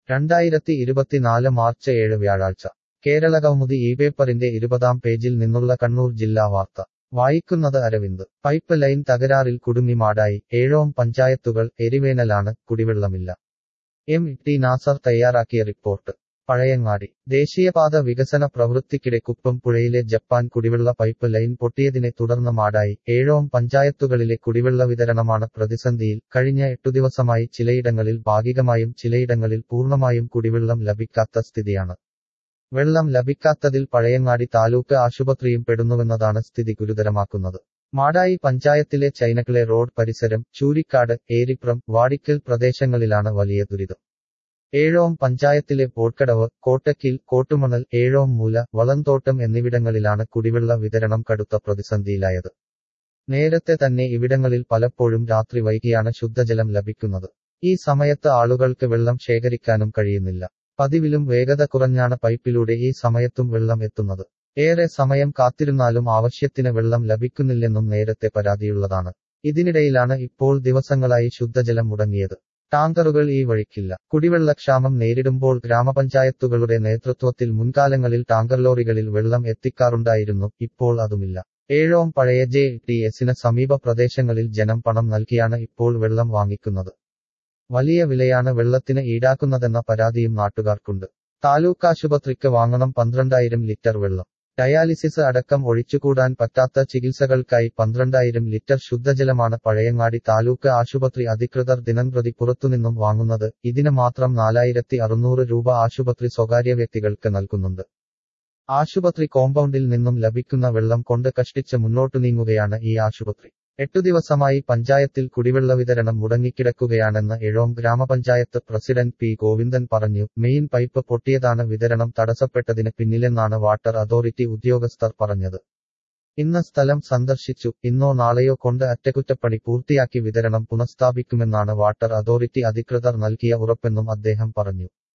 രണ്ടായിരത്തി ഇരുപത്തിനാല് മാർച്ച് ഏഴ് വ്യാഴാഴ്ച കേരളകൗമുദി ഈ പേപ്പറിന്റെ ഇരുപതാം പേജിൽ നിന്നുള്ള കണ്ണൂർ ജില്ലാ വാർത്ത വായിക്കുന്നത് അരവിന്ദ് പൈപ്പ് ലൈൻ തകരാറിൽ കുടുങ്ങി മാടായി ഏഴോം പഞ്ചായത്തുകൾ എരിവേനലാണ് കുടിവെള്ളമില്ല എം ടി നാസർ തയ്യാറാക്കിയ റിപ്പോർട്ട് പഴയങ്ങാടി ദേശീയപാത വികസന പ്രവൃത്തിക്കിടെ കുപ്പം പുഴയിലെ ജപ്പാൻ കുടിവെള്ള പൈപ്പ് ലൈൻ പൊട്ടിയതിനെ തുടർന്ന് മാടായി ഏഴോം പഞ്ചായത്തുകളിലെ കുടിവെള്ള വിതരണമാണ് പ്രതിസന്ധിയിൽ കഴിഞ്ഞ എട്ടു ദിവസമായി ചിലയിടങ്ങളിൽ ഭാഗികമായും ചിലയിടങ്ങളിൽ പൂർണ്ണമായും കുടിവെള്ളം ലഭിക്കാത്ത സ്ഥിതിയാണ് വെള്ളം ലഭിക്കാത്തതിൽ പഴയങ്ങാടി താലൂക്ക് ആശുപത്രിയും പെടുന്നുവെന്നതാണ് സ്ഥിതി ഗുരുതരമാക്കുന്നത് മാടായി പഞ്ചായത്തിലെ ചൈനക്കിളെ റോഡ് പരിസരം ചൂരിക്കാട് ഏരിപ്രം വാടിക്കൽ പ്രദേശങ്ങളിലാണ് വലിയ ദുരിതം ഏഴോം പഞ്ചായത്തിലെ പോട്ട്കടവ് കോട്ടക്കിൽ കോട്ടുമണൽ ഏഴോം മൂല വളന്തോട്ടം എന്നിവിടങ്ങളിലാണ് കുടിവെള്ള വിതരണം കടുത്ത പ്രതിസന്ധിയിലായത് നേരത്തെ തന്നെ ഇവിടങ്ങളിൽ പലപ്പോഴും രാത്രി വൈകിയാണ് ശുദ്ധജലം ലഭിക്കുന്നത് ഈ സമയത്ത് ആളുകൾക്ക് വെള്ളം ശേഖരിക്കാനും കഴിയുന്നില്ല പതിവിലും വേഗത കുറഞ്ഞാണ് പൈപ്പിലൂടെ ഈ സമയത്തും വെള്ളം എത്തുന്നത് ഏറെ സമയം കാത്തിരുന്നാലും ആവശ്യത്തിന് വെള്ളം ലഭിക്കുന്നില്ലെന്നും നേരത്തെ പരാതിയുള്ളതാണ് ഇതിനിടയിലാണ് ഇപ്പോൾ ദിവസങ്ങളായി ശുദ്ധജലം മുടങ്ങിയത് ടാങ്കറുകൾ ഈ വഴിക്കില്ല കുടിവെള്ളക്ഷാമം നേരിടുമ്പോൾ ഗ്രാമപഞ്ചായത്തുകളുടെ നേതൃത്വത്തിൽ മുൻകാലങ്ങളിൽ ടാങ്കർ ലോറികളിൽ വെള്ളം എത്തിക്കാറുണ്ടായിരുന്നു ഇപ്പോൾ അതുമില്ല ഏഴോം പഴയ ജെ ടി എസിന് സമീപ പ്രദേശങ്ങളിൽ ജനം പണം നൽകിയാണ് ഇപ്പോൾ വെള്ളം വാങ്ങിക്കുന്നത് വലിയ വിലയാണ് വെള്ളത്തിന് ഈടാക്കുന്നതെന്ന പരാതിയും നാട്ടുകാർക്കുണ്ട് താലൂക്ക് ആശുപത്രിക്ക് വാങ്ങണം പന്ത്രണ്ടായിരം ലിറ്റർ വെള്ളം ഡയാലിസിസ് അടക്കം ഒഴിച്ചുകൂടാൻ പറ്റാത്ത ചികിത്സകൾക്കായി പന്ത്രണ്ടായിരം ലിറ്റർ ശുദ്ധജലമാണ് പഴയങ്ങാടി താലൂക്ക് ആശുപത്രി അധികൃതർ ദിനംപ്രതി പുറത്തുനിന്നും വാങ്ങുന്നത് ഇതിന് മാത്രം നാലായിരത്തി അറുന്നൂറ് രൂപ ആശുപത്രി സ്വകാര്യ വ്യക്തികൾക്ക് നൽകുന്നുണ്ട് ആശുപത്രി കോമ്പൗണ്ടിൽ നിന്നും ലഭിക്കുന്ന വെള്ളം കൊണ്ട് കഷ്ടിച്ച് മുന്നോട്ടു നീങ്ങുകയാണ് ഈ ആശുപത്രി എട്ടു ദിവസമായി പഞ്ചായത്തിൽ കുടിവെള്ള വിതരണം മുടങ്ങിക്കിടക്കുകയാണെന്ന് എഴോം ഗ്രാമപഞ്ചായത്ത് പ്രസിഡന്റ് പി ഗോവിന്ദൻ പറഞ്ഞു മെയിൻ പൈപ്പ് പൊട്ടിയതാണ് വിതരണം തടസ്സപ്പെട്ടതിന് പിന്നിലെന്നാണ് വാട്ടർ അതോറിറ്റി ഉദ്യോഗസ്ഥർ പറഞ്ഞത് ഇന്ന് സ്ഥലം സന്ദർശിച്ചു ഇന്നോ നാളെയോ കൊണ്ട് അറ്റകുറ്റപ്പണി പൂർത്തിയാക്കി വിതരണം പുനഃസ്ഥാപിക്കുമെന്നാണ് വാട്ടർ അതോറിറ്റി അധികൃതർ നൽകിയ ഉറപ്പെന്നും അദ്ദേഹം പറഞ്ഞു